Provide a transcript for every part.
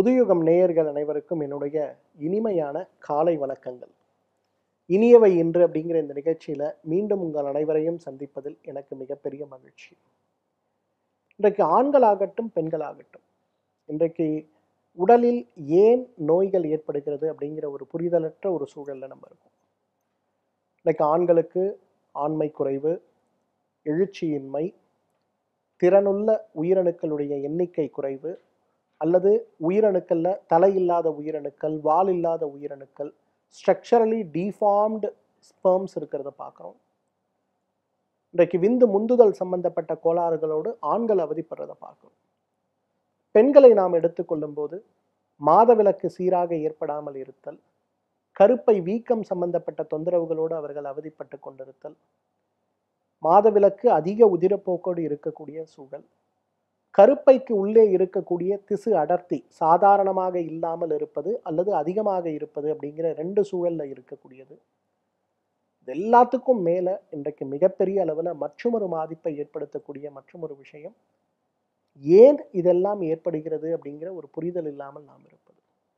புதுயுகம் நேயர்கள் அனைவருக்கும் என்னுடைய இனிமையான காலை வணக்கங்கள் இனியவை இன்று அப்படிங்கிற இந்த நிகழ்ச்சியில மீண்டும் உங்கள் அனைவரையும் சந்திப்பதில் எனக்கு மிகப்பெரிய மகிழ்ச்சி இன்றைக்கு ஆண்களாகட்டும் பெண்களாகட்டும் இன்றைக்கு உடலில் ஏன் நோய்கள் ஏற்படுகிறது அப்படிங்கிற ஒரு புரிதலற்ற ஒரு சூழல்ல நம்ம இருக்கோம் இன்றைக்கு ஆண்களுக்கு ஆண்மை குறைவு எழுச்சியின்மை திறனுள்ள உயிரணுக்களுடைய எண்ணிக்கை குறைவு அல்லது உயிரணுக்கள்ல தலை இல்லாத உயிரணுக்கள் வால் இல்லாத உயிரணுக்கள் ஸ்ட்ரக்சரலி டிஃபார்ம்டு ஸ்பெர்ம்ஸ் இருக்கிறத பார்க்குறோம் இன்றைக்கு விந்து முந்துதல் சம்பந்தப்பட்ட கோளாறுகளோடு ஆண்கள் அவதிப்படுறதை பார்க்கிறோம் பெண்களை நாம் எடுத்துக்கொள்ளும் போது மாதவிலக்கு சீராக ஏற்படாமல் இருத்தல் கருப்பை வீக்கம் சம்பந்தப்பட்ட தொந்தரவுகளோடு அவர்கள் அவதிப்பட்டு கொண்டிருத்தல் மாதவிலக்கு அதிக உதிரப்போக்கோடு இருக்கக்கூடிய சூழல் கருப்பைக்கு உள்ளே இருக்கக்கூடிய திசு அடர்த்தி சாதாரணமாக இல்லாமல் இருப்பது அல்லது அதிகமாக இருப்பது அப்படிங்கிற ரெண்டு சூழல்ல இருக்கக்கூடியது இது எல்லாத்துக்கும் மேல இன்றைக்கு மிகப்பெரிய அளவுல மற்றொரு பாதிப்பை ஏற்படுத்தக்கூடிய மற்றொரு விஷயம் ஏன் இதெல்லாம் ஏற்படுகிறது அப்படிங்கிற ஒரு புரிதல் இல்லாமல் நாம் இருப்பது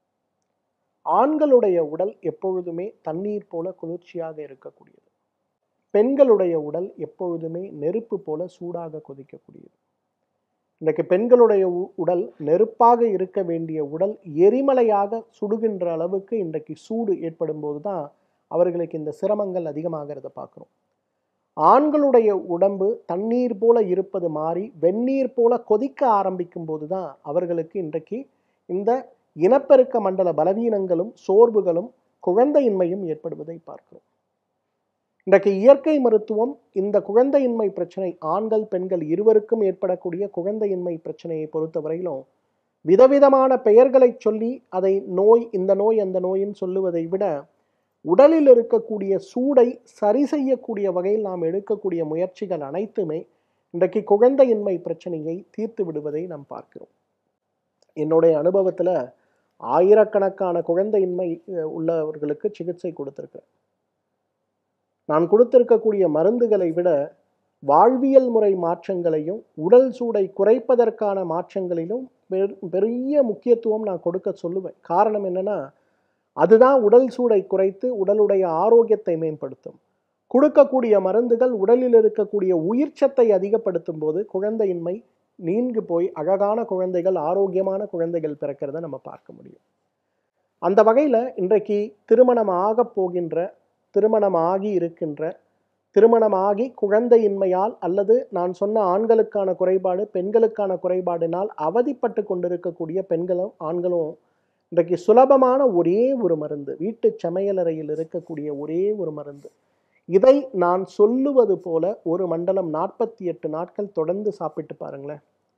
ஆண்களுடைய உடல் எப்பொழுதுமே தண்ணீர் போல குளிர்ச்சியாக இருக்கக்கூடியது பெண்களுடைய உடல் எப்பொழுதுமே நெருப்பு போல சூடாக கொதிக்கக்கூடியது இன்றைக்கு பெண்களுடைய உ- உடல் நெருப்பாக இருக்க வேண்டிய உடல் எரிமலையாக சுடுகின்ற அளவுக்கு இன்றைக்கு சூடு ஏற்படும் போது தான் அவர்களுக்கு இந்த சிரமங்கள் அதிகமாகிறத பார்க்குறோம் ஆண்களுடைய உடம்பு தண்ணீர் போல இருப்பது மாறி வெந்நீர் போல கொதிக்க ஆரம்பிக்கும் போது தான் அவர்களுக்கு இன்றைக்கு இந்த இனப்பெருக்க மண்டல பலவீனங்களும் சோர்வுகளும் குழந்தையின்மையும் ஏற்படுவதை பார்க்கிறோம் இன்றைக்கு இயற்கை மருத்துவம் இந்த குழந்தையின்மை பிரச்சனை ஆண்கள் பெண்கள் இருவருக்கும் ஏற்படக்கூடிய குழந்தையின்மை பிரச்சனையை பொறுத்தவரையிலும் விதவிதமான பெயர்களை சொல்லி அதை நோய் இந்த நோய் அந்த நோயின்னு சொல்லுவதை விட உடலில் இருக்கக்கூடிய சூடை சரி செய்யக்கூடிய வகையில் நாம் எடுக்கக்கூடிய முயற்சிகள் அனைத்துமே இன்றைக்கு குழந்தையின்மை பிரச்சனையை தீர்த்து விடுவதை நாம் பார்க்கிறோம் என்னுடைய அனுபவத்தில் ஆயிரக்கணக்கான குழந்தையின்மை அஹ், உள்ளவர்களுக்கு சிகிச்சை கொடுத்துருக்கேன் நான் கொடுத்திருக்கக்கூடிய மருந்துகளை விட வாழ்வியல் முறை மாற்றங்களையும் உடல் சூடை குறைப்பதற்கான மாற்றங்களிலும் பெரு- பெரிய முக்கியத்துவம் நான் கொடுக்க சொல்லுவேன் காரணம் என்னன்னா அதுதான் உடல் சூடை குறைத்து உடலுடைய ஆரோக்கியத்தை மேம்படுத்தும் கொடுக்கக்கூடிய மருந்துகள் உடலில் இருக்கக்கூடிய உயிர்ச்சத்தை அதிகப்படுத்தும் போது குழந்தையின்மை நீங்கு போய் அழகான குழந்தைகள் ஆரோக்கியமான குழந்தைகள் பிறக்கிறத நம்ம பார்க்க முடியும் அந்த வகையில் இன்றைக்கு திருமணம் ஆகப் போகின்ற திருமணமாகி இருக்கின்ற திருமணமாகி குழந்தையின்மையால் அல்லது நான் சொன்ன ஆண்களுக்கான குறைபாடு பெண்களுக்கான குறைபாடினால் அவதிப்பட்டு கொண்டிருக்கக்கூடிய பெண்களும் ஆண்களும் இன்றைக்கு சுலபமான ஒரே ஒரு மருந்து வீட்டு சமையலறையில் இருக்கக்கூடிய ஒரே ஒரு மருந்து இதை நான் சொல்லுவது போல ஒரு மண்டலம் நாற்பத்தி எட்டு நாட்கள் தொடர்ந்து சாப்பிட்டு பாருங்களேன்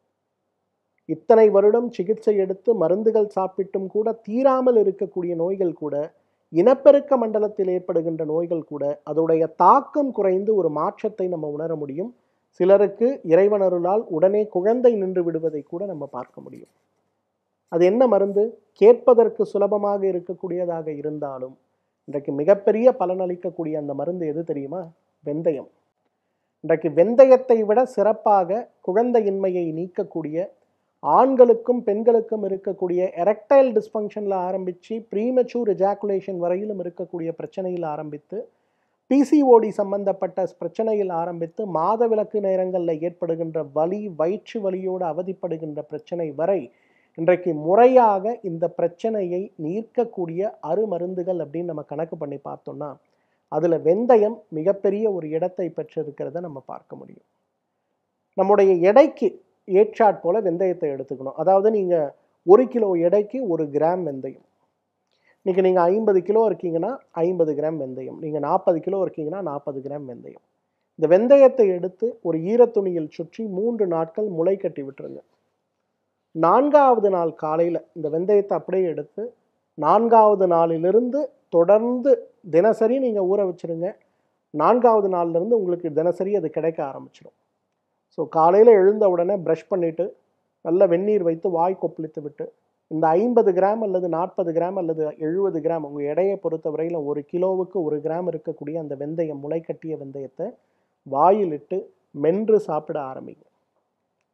இத்தனை வருடம் சிகிச்சை எடுத்து மருந்துகள் சாப்பிட்டும் கூட தீராமல் இருக்கக்கூடிய நோய்கள் கூட இனப்பெருக்க மண்டலத்தில் ஏற்படுகின்ற நோய்கள் கூட அதோடைய தாக்கம் குறைந்து ஒரு மாற்றத்தை நம்ம உணர முடியும் சிலருக்கு இறைவனருளால் உடனே குழந்தை நின்று விடுவதை கூட நம்ம பார்க்க முடியும் அது என்ன மருந்து கேட்பதற்கு சுலபமாக இருக்கக்கூடியதாக இருந்தாலும் இன்றைக்கு மிகப்பெரிய பலனளிக்கக்கூடிய அந்த மருந்து எது தெரியுமா வெந்தயம் இன்றைக்கு வெந்தயத்தை விட சிறப்பாக குழந்தையின்மையை நீக்கக்கூடிய ஆண்களுக்கும் பெண்களுக்கும் இருக்கக்கூடிய எரெக்டைல் டிஸ்ஃபங்க்ஷனில் ஆரம்பித்து ப்ரீமெச்சூர் எஜாக்குலேஷன் வரையிலும் இருக்கக்கூடிய பிரச்சனையில் ஆரம்பித்து பிசிஓடி சம்பந்தப்பட்ட பிரச்சனையில் ஆரம்பித்து மாதவிலக்கு நேரங்களில் ஏற்படுகின்ற வலி வயிற்று வலியோடு அவதிப்படுகின்ற பிரச்சனை வரை இன்றைக்கு முறையாக இந்த பிரச்சனையை நீக்கக்கூடிய அருமருந்துகள் அப்படின்னு நம்ம கணக்கு பண்ணி பார்த்தோம்னா அதில் வெந்தயம் மிகப்பெரிய ஒரு இடத்தை பெற்றிருக்கிறத நம்ம பார்க்க முடியும் நம்முடைய எடைக்கு ஏற்றாற் போல வெந்தயத்தை எடுத்துக்கணும் அதாவது நீங்கள் ஒரு கிலோ எடைக்கு ஒரு கிராம் வெந்தயம் இன்னைக்கு நீங்கள் ஐம்பது கிலோ இருக்கீங்கன்னா ஐம்பது கிராம் வெந்தயம் நீங்கள் நாற்பது கிலோ இருக்கீங்கன்னா நாற்பது கிராம் வெந்தயம் இந்த வெந்தயத்தை எடுத்து ஒரு ஈரத்துணியில் சுற்றி மூன்று நாட்கள் முளை கட்டி விட்டுருங்க நான்காவது நாள் காலையில் இந்த வெந்தயத்தை அப்படியே எடுத்து நான்காவது நாளிலிருந்து தொடர்ந்து தினசரி நீங்கள் ஊற வச்சிருங்க நான்காவது நாள்லேருந்து உங்களுக்கு தினசரி அது கிடைக்க ஆரம்பிச்சிடும் ஸோ காலையில் எழுந்த உடனே ப்ரஷ் பண்ணிவிட்டு நல்ல வெந்நீர் வைத்து வாய் கொப்பளித்து விட்டு இந்த ஐம்பது கிராம் அல்லது நாற்பது கிராம் அல்லது எழுபது கிராம் உங்கள் எடையை பொறுத்த வரையில் ஒரு கிலோவுக்கு ஒரு கிராம் இருக்கக்கூடிய அந்த வெந்தயம் முளைக்கட்டிய வெந்தயத்தை வாயிலிட்டு மென்று சாப்பிட ஆரம்பிங்க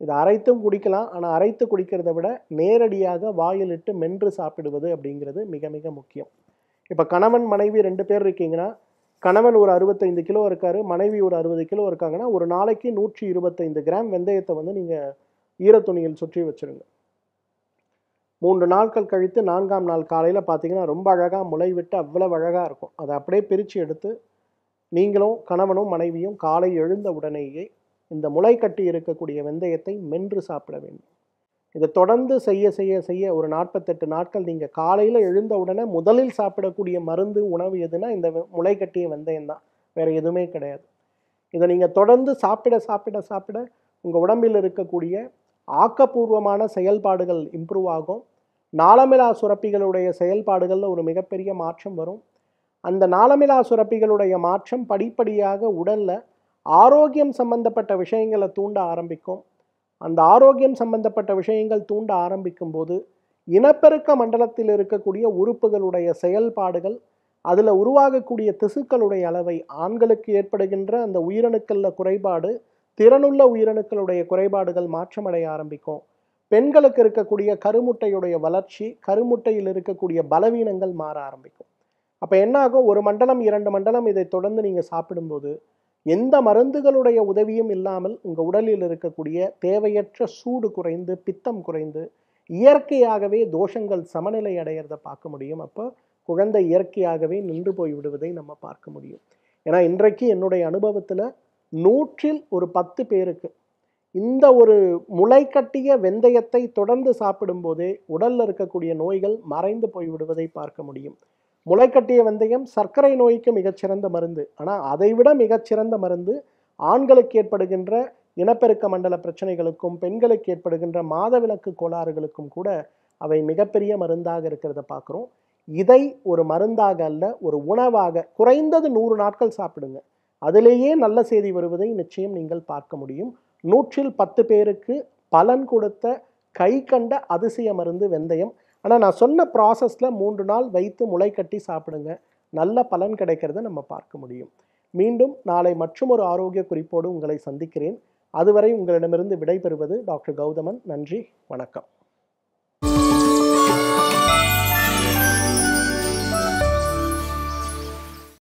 இதை அரைத்தும் குடிக்கலாம் ஆனால் அரைத்து குடிக்கிறத விட நேரடியாக வாயிலிட்டு மென்று சாப்பிடுவது அப்படிங்கிறது மிக மிக முக்கியம் இப்போ கணவன் மனைவி ரெண்டு பேர் இருக்கீங்கன்னா கணவன் ஒரு அறுபத்தைந்து கிலோ இருக்காரு மனைவி ஒரு அறுபது கிலோ இருக்காங்கன்னா ஒரு நாளைக்கு நூற்றி இருபத்தைந்து கிராம் வெந்தயத்தை வந்து நீங்கள் ஈரத்துணியில் சுற்றி வச்சிருங்க மூன்று நாட்கள் கழித்து நான்காம் நாள் காலையில் பார்த்தீங்கன்னா ரொம்ப அழகாக முளை விட்டு அவ்வளவு அழகாக இருக்கும் அதை அப்படியே பிரித்து எடுத்து நீங்களும் கணவனும் மனைவியும் காலை எழுந்த உடனேயே இந்த முளை கட்டி இருக்கக்கூடிய வெந்தயத்தை மென்று சாப்பிட வேண்டும் இதை தொடர்ந்து செய்ய செய்ய செய்ய ஒரு நாற்பத்தெட்டு நாட்கள் நீங்கள் காலையில் எழுந்த உடனே முதலில் சாப்பிடக்கூடிய மருந்து உணவு எதுனா இந்த வெ- முளை கட்டிய வெந்தயம் தான் வேறு எதுவுமே கிடையாது இதை நீங்கள் தொடர்ந்து சாப்பிட சாப்பிட சாப்பிட உங்கள் உடம்பில் இருக்கக்கூடிய ஆக்கப்பூர்வமான செயல்பாடுகள் இம்ப்ரூவ் ஆகும் நாளமிலா சுரப்பிகளுடைய செயல்பாடுகளில் ஒரு மிகப்பெரிய மாற்றம் வரும் அந்த நாளமிலா சுரப்பிகளுடைய மாற்றம் படிப்படியாக உடல்ல ஆரோக்கியம் சம்பந்தப்பட்ட விஷயங்களை தூண்ட ஆரம்பிக்கும் அந்த ஆரோக்கியம் சம்பந்தப்பட்ட விஷயங்கள் தூண்ட ஆரம்பிக்கும் போது இனப்பெருக்க மண்டலத்தில் இருக்கக்கூடிய உறுப்புகளுடைய செயல்பாடுகள் அதில் உருவாகக்கூடிய திசுக்களுடைய அளவை ஆண்களுக்கு ஏற்படுகின்ற அந்த உயிரணுக்களில் குறைபாடு திறனுள்ள உயிரணுக்களுடைய குறைபாடுகள் மாற்றமடைய ஆரம்பிக்கும் பெண்களுக்கு இருக்கக்கூடிய கருமுட்டையுடைய வளர்ச்சி கருமுட்டையில் இருக்கக்கூடிய பலவீனங்கள் மாற ஆரம்பிக்கும் அப்போ என்ன ஆகும் ஒரு மண்டலம் இரண்டு மண்டலம் இதை தொடர்ந்து நீங்கள் சாப்பிடும்போது எந்த மருந்துகளுடைய உதவியும் இல்லாமல் உங்கள் உடலில் இருக்கக்கூடிய தேவையற்ற சூடு குறைந்து பித்தம் குறைந்து இயற்கையாகவே தோஷங்கள் சமநிலை அடையிறத பார்க்க முடியும் அப்போ குழந்தை இயற்கையாகவே நின்று போய் விடுவதை நம்ம பார்க்க முடியும் ஏன்னா இன்றைக்கு என்னுடைய அனுபவத்தில் நூற்றில் ஒரு பத்து பேருக்கு இந்த ஒரு முளைக்கட்டிய வெந்தயத்தை தொடர்ந்து சாப்பிடும்போதே உடல்ல இருக்கக்கூடிய நோய்கள் மறைந்து போய் விடுவதை பார்க்க முடியும் முளைக்கட்டிய வெந்தயம் சர்க்கரை நோய்க்கு மிகச்சிறந்த மருந்து ஆனால் அதைவிட மிகச்சிறந்த மருந்து ஆண்களுக்கு ஏற்படுகின்ற இனப்பெருக்க மண்டல பிரச்சனைகளுக்கும் பெண்களுக்கு ஏற்படுகின்ற மாதவிலக்கு கோளாறுகளுக்கும் கூட அவை மிகப்பெரிய மருந்தாக இருக்கிறத பார்க்குறோம் இதை ஒரு மருந்தாக அல்ல ஒரு உணவாக குறைந்தது நூறு நாட்கள் சாப்பிடுங்க அதிலேயே நல்ல செய்தி வருவதை நிச்சயம் நீங்கள் பார்க்க முடியும் நூற்றில் பத்து பேருக்கு பலன் கொடுத்த கை கண்ட அதிசய மருந்து வெந்தயம் ஆனால் நான் சொன்ன ப்ராசஸில் மூன்று நாள் வைத்து முளை கட்டி சாப்பிடுங்க நல்ல பலன் கிடைக்கிறத நம்ம பார்க்க முடியும் மீண்டும் நாளை மற்றும் ஒரு ஆரோக்கிய குறிப்போடு உங்களை சந்திக்கிறேன் அதுவரை உங்களிடமிருந்து விடைபெறுவது டாக்டர் கௌதமன் நன்றி வணக்கம்